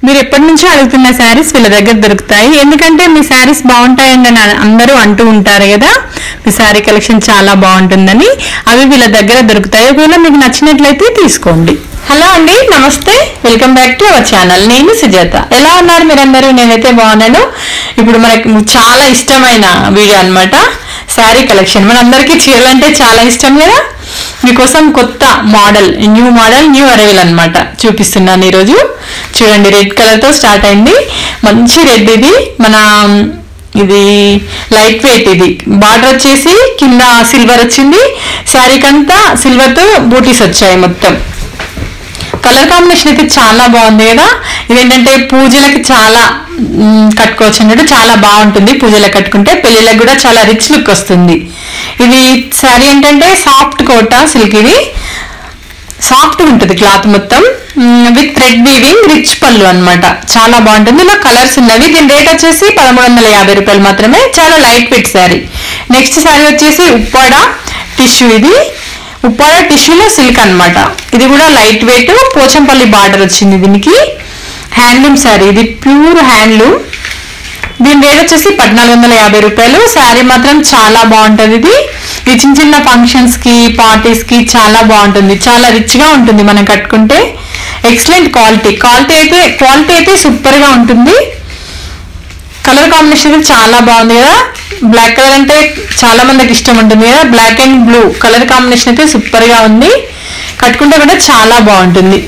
మీరు ఎప్పటి నుంచో అడుగుతున్న శారీస్ వీళ్ళ దగ్గర దొరుకుతాయి ఎందుకంటే మీ శారీస్ బాగుంటాయండి అని అందరూ అంటూ ఉంటారు కదా మీ శారీ కలెక్షన్ చాలా బాగుంటుందని అవి వీళ్ళ దగ్గర దొరుకుతాయి ఒకవేళ మీకు నచ్చినట్లయితే తీసుకోండి హలో అండి నమస్తే welcome back to our channel నేను సుజాత ఎలా ఉన్నారు మీరందరూ నేనైతే బాగున్నాను ఇప్పుడు మనకు చాలా ఇష్టమైన వీడియో అన్నమాట శారీ కలెక్షన్ మనందరికీ చీరలు అంటే చాలా ఇష్టం కదా మీకోసం కొత్త model new model new arrival అన్నమాట చూపిస్తున్నాను ఈరోజు చూడండి రెడ్ కలర్ తో స్టార్ట్ అయింది మంచి రెడ్ ఇది మన ఇది లైట్ వెయిట్ ఇది బార్డర్ వచ్చేసి కింద సిల్వర్ వచ్చింది శారీకంతా సిల్వర్ తో బూటీస్ వచ్చాయి మొత్తం కలర్ కాంబినేషన్ అయితే చాలా బాగుంది కదా ఇదేంటంటే పూజలకి చాలా మ్, కట్టుకోవచ్చు అన్నట్టు చాలా బాగుంటుంది పూజలకు కట్టుకుంటే పెళ్ళిళ్ళకి కూడా చాలా రిచ్ లుక్ వస్తుంది ఇది శారీ ఏంటంటే సాఫ్ట్ కోట సిల్క్ ఇది సాఫ్ట్ ఉంటుంది క్లాత్ మొత్తం విత్ థ్రెడ్ వీవింగ్ రిచ్ పళ్ళు అన్నమాట చాలా బాగుంటుంది ఇలా కలర్స్ ఉన్నవి దీని రేట్ వచ్చేసి పదమూడు వందల యాభై రూపాయలు మాత్రమే చాలా light weight sari next sari వచ్చేసి ఉప్పాడ టిష్యూ ఇది ఉప్పాడ టిష్యూలో సిల్క్ అన్నమాట ఇది కూడా లైట్ వెయిట్ పోచంపల్లి బార్డర్ వచ్చింది దీనికి హ్యాండ్లూమ్ శారీ ఇది ప్యూర్ హ్యాండ్లూమ్ దీని రేట్ వచ్చేసి పద్నాలుగు వందల యాభై రూపాయలు శారీ మాత్రం చాలా బాగుంటుంది ఇది ఈ చిన్న చిన్న ఫంక్షన్స్ కి పార్టీస్ కి చాలా బాగుంటుంది చాలా రిచ్ గా ఉంటుంది మనం కట్టుకుంటే ఎక్సలెంట్ క్వాలిటీ క్వాలిటీ అయితే క్వాలిటీ అయితే సూపర్ గా ఉంటుంది కలర్ కాంబినేషన్ అయితే చాలా బాగుంది కదా బ్లాక్ కలర్ అంటే చాలా మందికి ఇష్టం ఉంటుంది కదా black and blue colour combination అయితే సూపర్ గా ఉంది కట్టుకుంటే కూడా చాలా బాగుంటుంది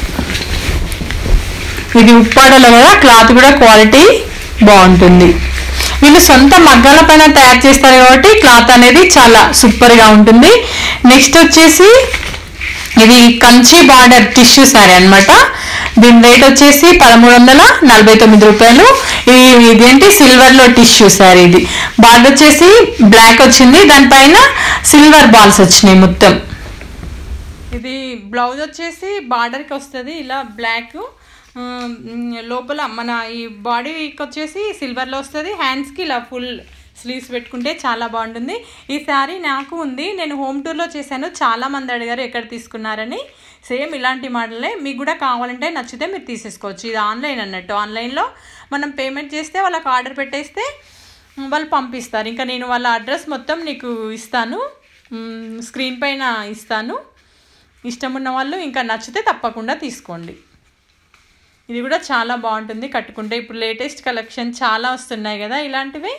ఇది ఉప్పాడలో కదా క్లాత్ కూడా క్వాలిటీ బాగుంటుంది వీళ్ళు సొంత మగ్గాల పైన తయారు చేస్తారు కాబట్టి క్లాత్ అనేది చాలా సూపర్ గా ఉంటుంది నెక్స్ట్ వచ్చేసి ఇది కంచి బార్డర్ టిష్యూ శారీ అన్నమాట దీని రేట్ వచ్చేసి పదమూడు వందల నలభై తొమ్మిది రూపాయలు ఇది ఇదేంటి సిల్వర్ లో టిష్యూ శారీ ఇది బార్డర్ వచ్చేసి బ్లాక్ వచ్చింది దానిపైన సిల్వర్ బాల్స్ వచ్చినాయి మొత్తం ఇది బ్లౌజ్ వచ్చేసి బార్డర్కి వస్తుంది ఇలా బ్లాక్ లోపల మన ఈ బాడీకి వచ్చేసి సిల్వర్లో వస్తుంది హ్యాండ్స్కి ఇలా ఫుల్ స్లీవ్స్ పెట్టుకుంటే చాలా బాగుంటుంది ఈ శారీ నాకు ఉంది నేను హోమ్ టూర్లో చేశాను చాలా మంది అడిగారు ఎక్కడ తీసుకున్నారని సేమ్ ఇలాంటి మోడలే మీకు కూడా కావాలంటే నచ్చితే మీరు తీసేసుకోవచ్చు ఇది ఆన్లైన్ అన్నట్టు ఆన్లైన్లో మనం పేమెంట్ చేస్తే వాళ్ళకి ఆర్డర్ పెట్టేస్తే వాళ్ళు పంపిస్తారు ఇంకా నేను వాళ్ళ అడ్రస్ మొత్తం నీకు ఇస్తాను మ్, స్క్రీన్ పైన ఇస్తాను ఇష్టం ఉన్న వాళ్ళు ఇంకా నచ్చితే తప్పకుండా తీసుకోండి ఇది కూడా చాలా బాగుంటుంది కట్టుకుంటే ఇప్పుడు లేటెస్ట్ కలెక్షన్ చాలా వస్తున్నాయి కదా ఇలాంటివి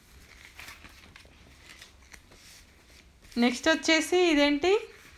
నెక్స్ట్ వచ్చేసి ఇదేంటి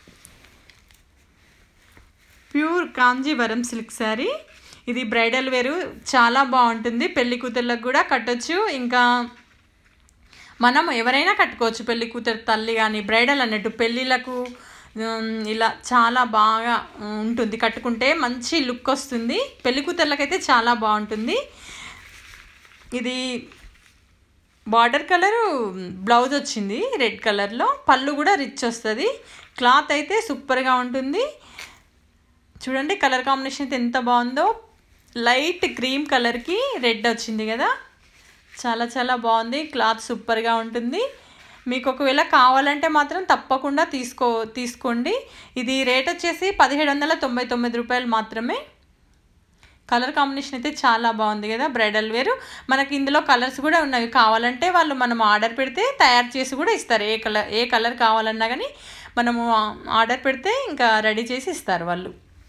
ప్యూర్ కాంజీవరం సిల్క్ శారీ ఇది బ్రైడల్ వేరు చాలా బాగుంటుంది పెళ్లి కూతుర్లకు కూడా కట్టొచ్చు ఇంకా మనం ఎవరైనా కట్టుకోవచ్చు పెళ్లి కూతురు తల్లి కానీ బ్రైడల్ అన్నట్టు పెళ్ళిళ్ళకు ఉమ్, ఇలా చాలా బాగా ఉమ్, ఉంటుంది కట్టుకుంటే మంచి లుక్ వస్తుంది పెళ్లి కూతుర్లకైతే చాలా బాగుంటుంది ఇది బార్డర్ కలరు బ్లౌజ్ వచ్చింది రెడ్ కలర్లో పళ్ళు కూడా రిచ్ వస్తుంది క్లాత్ అయితే సూపర్గా ఉంటుంది చూడండి కలర్ కాంబినేషన్ అయితే ఎంత బాగుందో లైట్ క్రీమ్ కలర్కి రెడ్ వచ్చింది కదా చాలా చాలా బాగుంది క్లాత్ సూపర్గా ఉంటుంది మీకు ఒకవేళ కావాలంటే మాత్రం తప్పకుండా తీసుకో తీసుకోండి ఇది రేట్ వచ్చేసి పదిహేడు వందల తొంభై తొమ్మిది రూపాయలు మాత్రమే కలర్ కాంబినేషన్ అయితే చాలా బాగుంది కదా బ్రైడల్ వేరు మనకి ఇందులో కలర్స్ కూడా ఉన్నాయి కావాలంటే వాళ్ళు మనం ఆర్డర్ పెడితే తయారు చేసి కూడా ఇస్తారు ఏ కలర్ ఏ కలర్ కావాలన్నా కానీ మనము ఆర్డర్ పెడితే ఇంకా రెడీ చేసి ఇస్తారు వాళ్ళు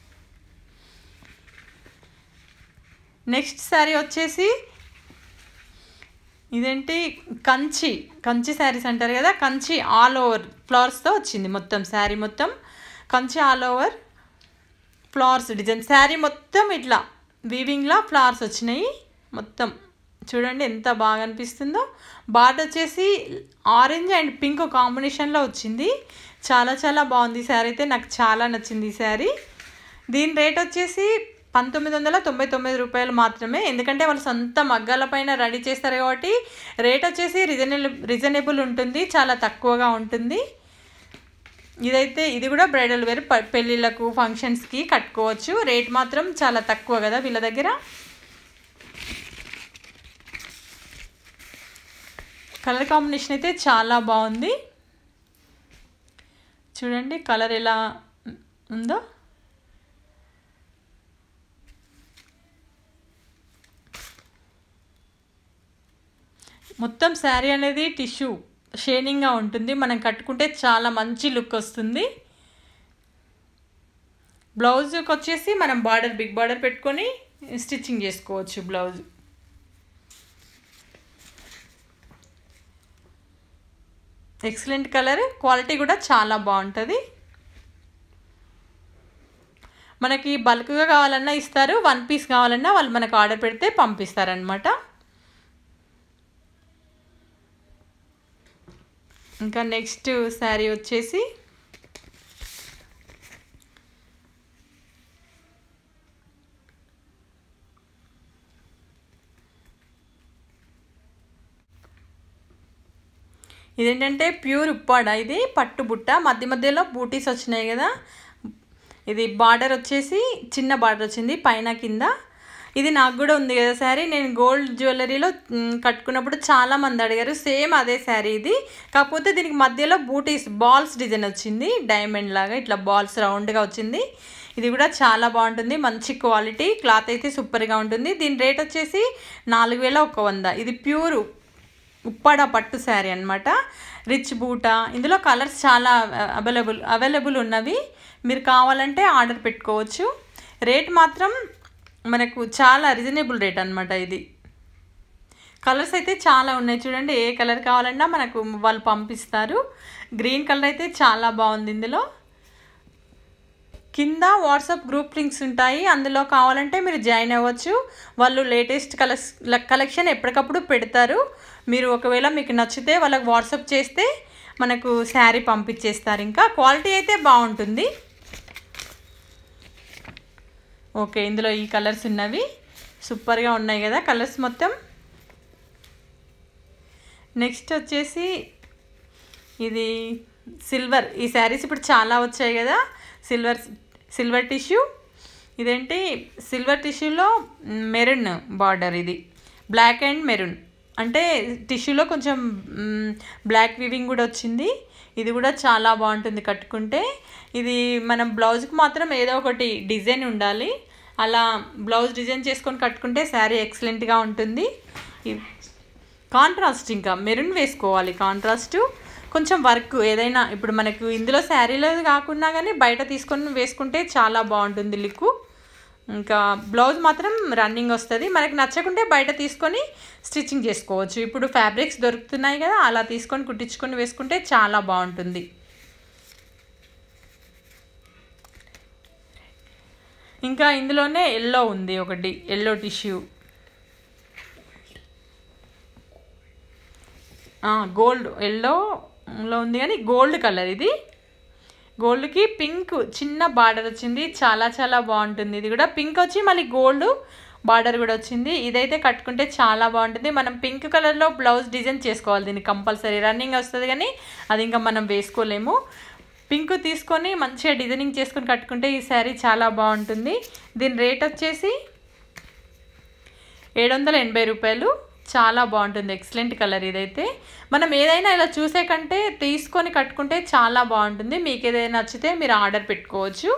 నెక్స్ట్ శారీ వచ్చేసి ఇదేంటి కంచి కంచి శారీస్ అంటారు కదా కంచి ఆల్ ఓవర్ ఫ్లవర్స్తో వచ్చింది మొత్తం శారీ మొత్తం Kanchi all over flowers design sari మొత్తం ఇట్లా వీవింగ్లో ఫ్లవర్స్ వచ్చినాయి మొత్తం చూడండి ఎంత బాగా అనిపిస్తుందో బార్డర్ వచ్చేసి ఆరెంజ్ అండ్ పింక్ కాంబినేషన్లో వచ్చింది చాలా చాలా బాగుంది ఈ శారీ అయితే నాకు చాలా నచ్చింది ఈ శారీ దీని రేట్ వచ్చేసి పంతొమ్మిది వందల తొంభై తొమ్మిది రూపాయలు మాత్రమే ఎందుకంటే వాళ్ళు సొంత మగ్గాల పైన రెడీ చేస్తారు కాబట్టి రేట్ వచ్చేసి రీజనబుల్ రీజనబుల్ ఉంటుంది చాలా తక్కువగా ఉంటుంది ఇదైతే ఇది కూడా బ్రైడల్ వేర్ ప- పెళ్ళిళ్ళకు ఫంక్షన్స్కి కట్టుకోవచ్చు రేట్ మాత్రం చాలా తక్కువ కదా వీళ్ళ దగ్గర కలర్ కాంబినేషన్ అయితే చాలా బాగుంది చూడండి కలర్ ఎలా ఉందో మొత్తం శారీ అనేది టిష్యూ షేనింగ్గా ఉంటుంది మనం కట్టుకుంటే చాలా మంచి లుక్ వస్తుంది బ్లౌజ్కి వచ్చేసి మనం బార్డర్ బిగ్ బార్డర్ పెట్టుకొని స్టిచ్చింగ్ చేసుకోవచ్చు బ్లౌజ్ ఎక్సలెంట్ కలర్ క్వాలిటీ కూడా చాలా బాగుంటుంది మనకి బల్క్గా కావాలన్నా ఇస్తారు వన్ పీస్ కావాలన్నా వాళ్ళు మనకు ఆర్డర్ పెడితే పంపిస్తారనమాట ఇంకా నెక్స్ట్ శారీ వచ్చేసి ఇదేంటంటే ప్యూర్ ఉప్పాడ ఇది పట్టు బుట్ట మధ్య మధ్యలో బూటీస్ వచ్చినాయి కదా ఇది బార్డర్ వచ్చేసి చిన్న బార్డర్ వచ్చింది పైన కింద ఇది నాకు కూడా ఉంది కదా శారీ నేను గోల్డ్ జ్యువెలరీలో మ్, కట్టుకున్నప్పుడు చాలా మంది అడిగారు సేమ్ అదే శారీ ఇది కాకపోతే దీనికి మధ్యలో బూటీస్ బాల్స్ డిజైన్ వచ్చింది డైమండ్ లాగా ఇట్లా బాల్స్ రౌండ్గా వచ్చింది ఇది కూడా చాలా బాగుంటుంది మంచి క్వాలిటీ క్లాత్ అయితే సూపర్గా ఉంటుంది దీని రేట్ వచ్చేసి నాలుగు వేల ఒక వంద ఇది ప్యూర్ ఉప్పాడ పట్టు శారీ అనమాట రిచ్ బూట ఇందులో కలర్స్ చాలా అవైలబుల్ అవైలబుల్ ఉన్నవి మీరు కావాలంటే ఆర్డర్ పెట్టుకోవచ్చు రేట్ మాత్రం మనకు చాలా రీజనబుల్ రేట్ అనమాట ఇది కలర్స్ అయితే చాలా ఉన్నాయి చూడండి ఏ కలర్ కావాలన్నా మనకు వాళ్ళు పంపిస్తారు గ్రీన్ కలర్ అయితే చాలా బాగుంది ఇందులో కింద వాట్సాప్ గ్రూప్ లింక్స్ ఉంటాయి అందులో కావాలంటే మీరు జాయిన్ అవ్వచ్చు వాళ్ళు లేటెస్ట్ కలెక్స్ కలెక్షన్ ఎప్పటికప్పుడు పెడతారు మీరు ఒకవేళ మీకు నచ్చితే వాళ్ళకి వాట్సాప్ చేస్తే మనకు శారీ పంపించేస్తారు ఇంకా క్వాలిటీ అయితే బాగుంటుంది ఓకే ఇందులో ఈ కలర్స్ ఉన్నవి సూపర్గా ఉన్నాయి కదా కలర్స్ మొత్తం నెక్స్ట్ వచ్చేసి ఇది సిల్వర్ ఈ శారీస్ ఇప్పుడు చాలా వచ్చాయి కదా సిల్వర్ సిల్వర్ టిష్యూ ఇదేంటి సిల్వర్ టిష్యూలో మెరూన్ బార్డర్ ఇది బ్లాక్ అండ్ మెరూన్ అంటే టిష్యూలో కొంచెం బ్లాక్ వివింగ్ కూడా వచ్చింది ఇది కూడా చాలా బాగుంటుంది కట్టుకుంటే ఇది మనం బ్లౌజ్కి మాత్రం ఏదో ఒకటి డిజైన్ ఉండాలి అలా బ్లౌజ్ డిజైన్ చేసుకొని కట్టుకుంటే శారీ ఎక్సలెంట్గా ఉంటుంది కాంట్రాస్ట్ ఇంకా మెరూన్ వేసుకోవాలి కాంట్రాస్ట్ కొంచెం వర్క్ ఏదైనా ఇప్పుడు మనకు ఇందులో శారీలో కాకుండా కానీ బయట తీసుకొని వేసుకుంటే చాలా బాగుంటుంది లుక్ ఇంకా బ్లౌజ్ మాత్రం రన్నింగ్ వస్తుంది మనకి నచ్చకుంటే బయట తీసుకొని స్టిచ్చింగ్ చేసుకోవచ్చు ఇప్పుడు ఫ్యాబ్రిక్స్ దొరుకుతున్నాయి కదా అలా తీసుకొని కుట్టించుకొని వేసుకుంటే చాలా బాగుంటుంది ఇంకా ఇందులోనే ఎల్లో ఉంది ఒకటి ఎల్లో టిష్యూ గోల్డ్ ఎల్లోలో ఉంది కానీ గోల్డ్ కలర్ ఇది గోల్డ్కి పింక్ చిన్న బార్డర్ వచ్చింది చాలా చాలా బాగుంటుంది ఇది కూడా పింక్ వచ్చి మళ్ళీ గోల్డ్ బార్డర్ కూడా వచ్చింది ఇదైతే కట్టుకుంటే చాలా బాగుంటుంది మనం పింక్ కలర్లో బ్లౌజ్ డిజైన్ చేసుకోవాలి దీనికి కంపల్సరీ రన్నింగ్ వస్తుంది కానీ అది ఇంకా మనం వేసుకోలేము పింక్ తీసుకొని మంచిగా డిజైనింగ్ చేసుకొని కట్టుకుంటే ఈ శారీ చాలా బాగుంటుంది దీని రేట్ వచ్చేసి ఏడు వందల ఎనభై రూపాయలు చాలా బాగుంటుంది ఎక్సలెంట్ కలర్ ఇదైతే మనం ఏదైనా ఇలా చూసే కంటే తీసుకొని కట్టుకుంటే చాలా బాగుంటుంది మీకు ఏదైనా నచ్చితే మీరు ఆర్డర్ పెట్టుకోవచ్చు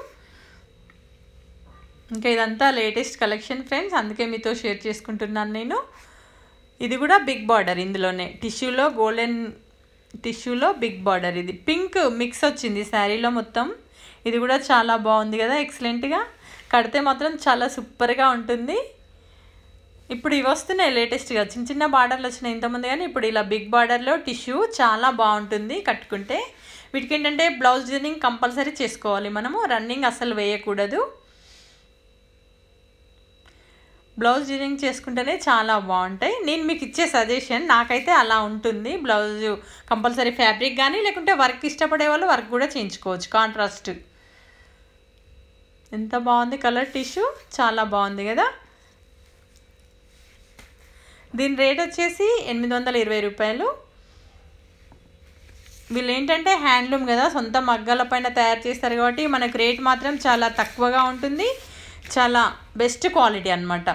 ఇంకా ఇదంతా లేటెస్ట్ కలెక్షన్ ఫ్రెండ్స్ అందుకే మీతో షేర్ చేసుకుంటున్నాను నేను ఇది కూడా బిగ్ బార్డర్ ఇందులోనే టిష్యూలో గోల్డెన్ టిష్యూలో బిగ్ బార్డర్ ఇది పింక్ మిక్స్ వచ్చింది శారీలో మొత్తం ఇది కూడా చాలా బాగుంది కదా ఎక్సలెంట్గా కడితే మాత్రం చాలా సూపర్గా ఉంటుంది ఇప్పుడు ఇవి వస్తున్నాయి లేటెస్ట్గా చిన్న చిన్న బార్డర్లు వచ్చినాయి ఇంతమంది కానీ ఇప్పుడు ఇలా బిగ్ బార్డర్లో టిష్యూ చాలా బాగుంటుంది కట్టుకుంటే వీటికి ఏంటంటే బ్లౌజ్ డిజైనింగ్ కంపల్సరీ చేసుకోవాలి మనము రన్నింగ్ అసలు వేయకూడదు బ్లౌజ్ డిజైనింగ్ చేసుకుంటేనే చాలా బాగుంటాయి నేను మీకు ఇచ్చే సజెషన్ నాకైతే అలా ఉంటుంది బ్లౌజ్ కంపల్సరీ ఫ్యాబ్రిక్ కానీ లేకుంటే వర్క్ ఇష్టపడే వాళ్ళు వర్క్ కూడా చేయించుకోవచ్చు కాంట్రాస్ట్ ఎంత బాగుంది కలర్ టిష్యూ చాలా బాగుంది కదా దీని రేట్ వచ్చేసి ఎనిమిది వందల ఇరవై రూపాయలు వీళ్ళు ఏంటంటే హ్యాండ్లూమ్ కదా సొంత మగ్గాల పైన తయారు చేస్తారు కాబట్టి మనకు రేట్ మాత్రం చాలా తక్కువగా ఉంటుంది చాలా బెస్ట్ క్వాలిటీ అనమాట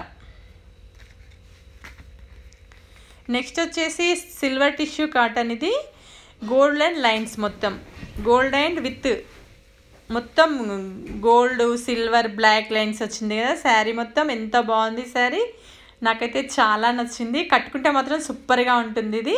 నెక్స్ట్ వచ్చేసి సిల్వర్ టిష్యూ కాటన్ ఇది గోల్డ్ అండ్ లైన్స్ మొత్తం గోల్డ్ అండ్ విత్ మొత్తం గోల్డ్ సిల్వర్ బ్లాక్ లైన్స్ వచ్చింది కదా శారీ మొత్తం ఎంత బాగుంది శారీ నాకైతే చాలా నచ్చింది కట్టుకుంటే మాత్రం సూపర్గా ఉంటుంది ఇది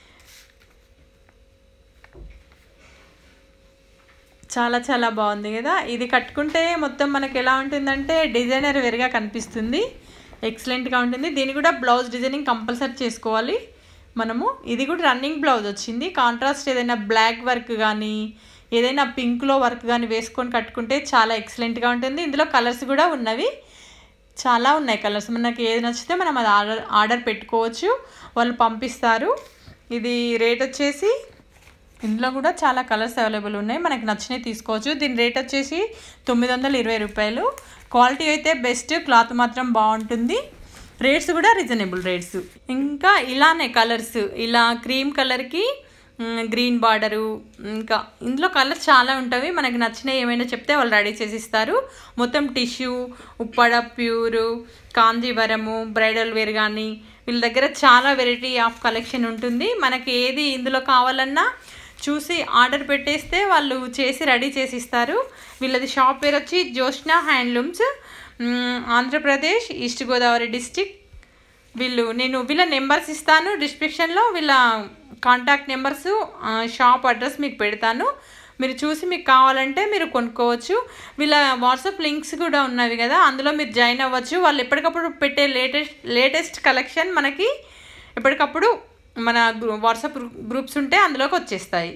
చాలా చాలా బాగుంది కదా ఇది కట్టుకుంటే మొత్తం మనకి ఎలా ఉంటుందంటే డిజైనర్ వేరుగా కనిపిస్తుంది ఎక్సలెంట్గా ఉంటుంది దీన్ని కూడా బ్లౌజ్ డిజైనింగ్ కంపల్సరీ చేసుకోవాలి మనము ఇది కూడా రన్నింగ్ బ్లౌజ్ వచ్చింది కాంట్రాస్ట్ ఏదైనా బ్లాక్ వర్క్ కానీ ఏదైనా పింక్లో వర్క్ కానీ వేసుకొని కట్టుకుంటే చాలా ఎక్సలెంట్గా ఉంటుంది ఇందులో కలర్స్ కూడా ఉన్నవి చాలా ఉన్నాయి కలర్స్ మనకి ఏది నచ్చితే మనం అది ఆర్డర్ ఆర్డర్ పెట్టుకోవచ్చు వాళ్ళు పంపిస్తారు ఇది రేట్ వచ్చేసి ఇందులో కూడా చాలా కలర్స్ అవైలబుల్ ఉన్నాయి మనకి నచ్చినవి తీసుకోవచ్చు దీని రేట్ వచ్చేసి తొమ్మిది వందల ఇరవై రూపాయలు క్వాలిటీ అయితే బెస్ట్ క్లాత్ మాత్రం బాగుంటుంది రేట్స్ కూడా రీజనబుల్ రేట్స్ ఇంకా ఇలానే కలర్స్ ఇలా క్రీమ్ కలర్కి గ్రీన్ బార్డరు ఇంకా ఇందులో కలర్స్ చాలా ఉంటాయి మనకి నచ్చినవి ఏమైనా చెప్తే వాళ్ళు రెడీ చేసి ఇస్తారు మొత్తం tissue Uppada pure Kanjeevaram bridal wear కానీ వీళ్ళ దగ్గర చాలా వెరైటీ ఆఫ్ కలెక్షన్ ఉంటుంది మనకి ఏది ఇందులో కావాలన్నా చూసి ఆర్డర్ పెట్టేస్తే వాళ్ళు చేసి రెడీ చేసి ఇస్తారు వీళ్ళది షాప్ పేరు వచ్చి Joshna handlooms Andhra Pradesh east Godavari district వీళ్ళు నేను వీళ్ళ నెంబర్స్ ఇస్తాను డిస్క్రిప్షన్లో వీళ్ళ కాంటాక్ట్ నెంబర్స్ షాప్ అడ్రస్ మీకు పెడతాను మీరు చూసి మీకు కావాలంటే మీరు కొనుక్కోవచ్చు వీళ్ళ వాట్సాప్ లింక్స్ కూడా ఉన్నవి కదా అందులో మీరు జాయిన్ అవ్వచ్చు వాళ్ళు ఎప్పటికప్పుడు పెట్టే లేటెస్ట్ లేటెస్ట్ కలెక్షన్ మనకి ఎప్పటికప్పుడు మన వాట్సాప్ గ్రూప్స్ ఉంటే అందులోకి వచ్చేస్తాయి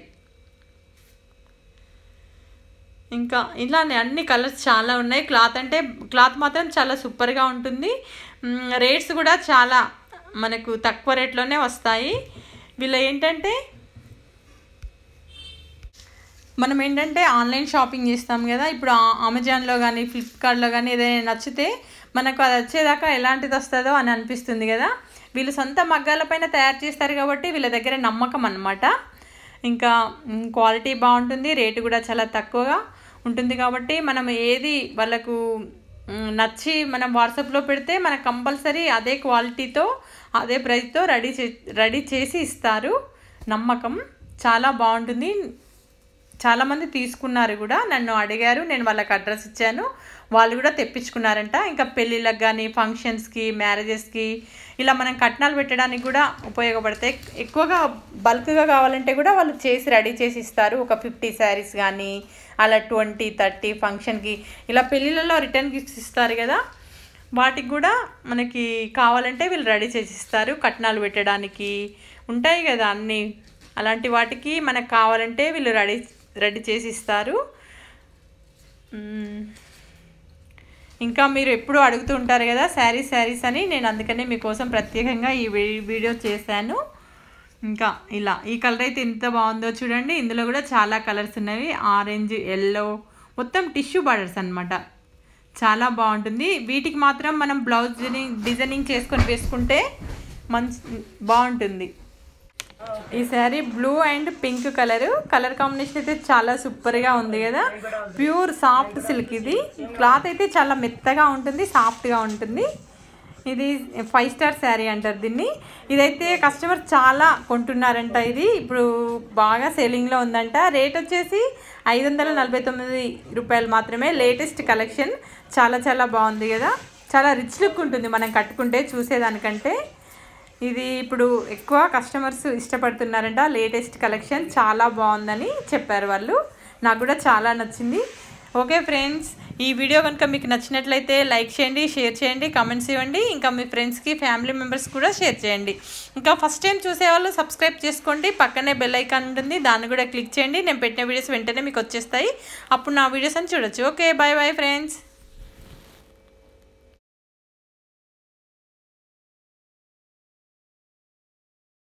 ఇంకా ఇలానే అన్ని కలర్స్ చాలా ఉన్నాయి క్లాత్ అంటే క్లాత్ మాత్రం చాలా సూపర్గా ఉంటుంది రేట్స్ కూడా చాలా మనకు తక్కువ రేట్లోనే వస్తాయి వీళ్ళ ఏంటంటే మనం ఏంటంటే ఆన్లైన్ షాపింగ్ చేస్తాం కదా ఇప్పుడు అమెజాన్లో కానీ ఫ్లిప్కార్ట్లో కానీ ఏదైనా నచ్చితే మనకు అది వచ్చేదాకా ఎలాంటిది వస్తుందో అని అనిపిస్తుంది కదా వీళ్ళు సొంత మగ్గాలపైన తయారు చేస్తారు కాబట్టి వీళ్ళ దగ్గర నమ్మకం అనమాట ఇంకా క్వాలిటీ బాగుంటుంది రేటు కూడా చాలా తక్కువగా ఉంటుంది కాబట్టి మనం ఏది వాళ్ళకు నచ్చి మనం వాట్సాప్లో పెడితే మనకు కంపల్సరీ అదే క్వాలిటీతో అదే ప్రైస్తో రెడీ చే రెడీ చేసి ఇస్తారు నమ్మకం చాలా బాగుంటుంది చాలామంది తీసుకున్నారు కూడా నన్ను అడిగారు నేను వాళ్ళకి అడ్రస్ ఇచ్చాను వాళ్ళు కూడా తెప్పించుకున్నారంట ఇంకా పెళ్ళిళ్ళకి కానీ ఫంక్షన్స్కి మ్యారేజెస్కి ఇలా మనం కట్నాలు పెట్టడానికి కూడా ఉపయోగపడతాయి ఎక్కువగా బల్క్గా కావాలంటే కూడా వాళ్ళు చేసి రెడీ చేసి ఇస్తారు ఒక ఫిఫ్టీ శారీస్ కానీ అలా ట్వంటీ థర్టీ ఫంక్షన్కి ఇలా పెళ్ళిళ్ళలో రిటర్న్ గిఫ్ట్స్ ఇస్తారు కదా వాటికి కూడా మనకి కావాలంటే వీళ్ళు రెడీ చేసి ఇస్తారు కట్నాలు పెట్టడానికి ఉంటాయి కదా అన్నీ అలాంటి వాటికి మనకు కావాలంటే వీళ్ళు రెడీ రెడీ చేసి ఇస్తారు ఇంకా మీరు ఎప్పుడు అడుగుతూ ఉంటారు కదా శారీస్ శారీస్ అని నేను అందుకనే మీకోసం ప్రత్యేకంగా ఈ వీడియో చేశాను ఇంకా ఇలా ఈ కలర్ అయితే ఎంత బాగుందో చూడండి ఇందులో కూడా చాలా కలర్స్ ఉన్నవి ఆరెంజ్ ఎల్లో మొత్తం టిష్యూ బార్డర్స్ అనమాట చాలా బాగుంటుంది వీటికి మాత్రం మనం బ్లౌజ్ డిజైనింగ్ డిజైనింగ్ చేసుకొని వేసుకుంటే మంచి బాగుంటుంది ఈ sari blue and pink colour colour combination అయితే చాలా సూపర్గా ఉంది కదా ప్యూర్ సాఫ్ట్ సిల్క్ ఇది క్లాత్ అయితే చాలా మెత్తగా ఉంటుంది సాఫ్ట్గా ఉంటుంది ఇది ఫైవ్ స్టార్ శారీ అంటారు దీన్ని ఇదైతే కస్టమర్ చాలా కొంటున్నారంట ఇది ఇప్పుడు బాగా సేలింగ్లో ఉందంట రేట్ వచ్చేసి ఐదు వందల నలభై తొమ్మిది రూపాయలు మాత్రమే లేటెస్ట్ కలెక్షన్ చాలా చాలా బాగుంది కదా చాలా రిచ్ లుక్ ఉంటుంది మనం కట్టుకుంటే చూసేదానికంటే ఇది ఇప్పుడు ఎక్కువ కస్టమర్స్ ఇష్టపడుతున్నారంట లేటెస్ట్ కలెక్షన్ చాలా బాగుందని చెప్పారు వాళ్ళు నాకు కూడా చాలా నచ్చింది ఓకే ఫ్రెండ్స్ ఈ వీడియో కనుక మీకు నచ్చినట్లయితే లైక్ చేయండి షేర్ చేయండి కామెంట్స్ ఇవ్వండి ఇంకా మీ ఫ్రెండ్స్కి ఫ్యామిలీ మెంబర్స్ కూడా షేర్ చేయండి ఇంకా ఫస్ట్ టైం చూసేవాళ్ళు సబ్స్క్రైబ్ చేసుకోండి పక్కనే బెల్ ఐకాన్ ఉంటుంది దాన్ని కూడా క్లిక్ చేయండి నేను పెట్టిన వీడియోస్ వెంటనే మీకు వచ్చేస్తాయి అప్పుడు నా వీడియోస్ అని చూడొచ్చు ఓకే బాయ్ బాయ్ ఫ్రెండ్స్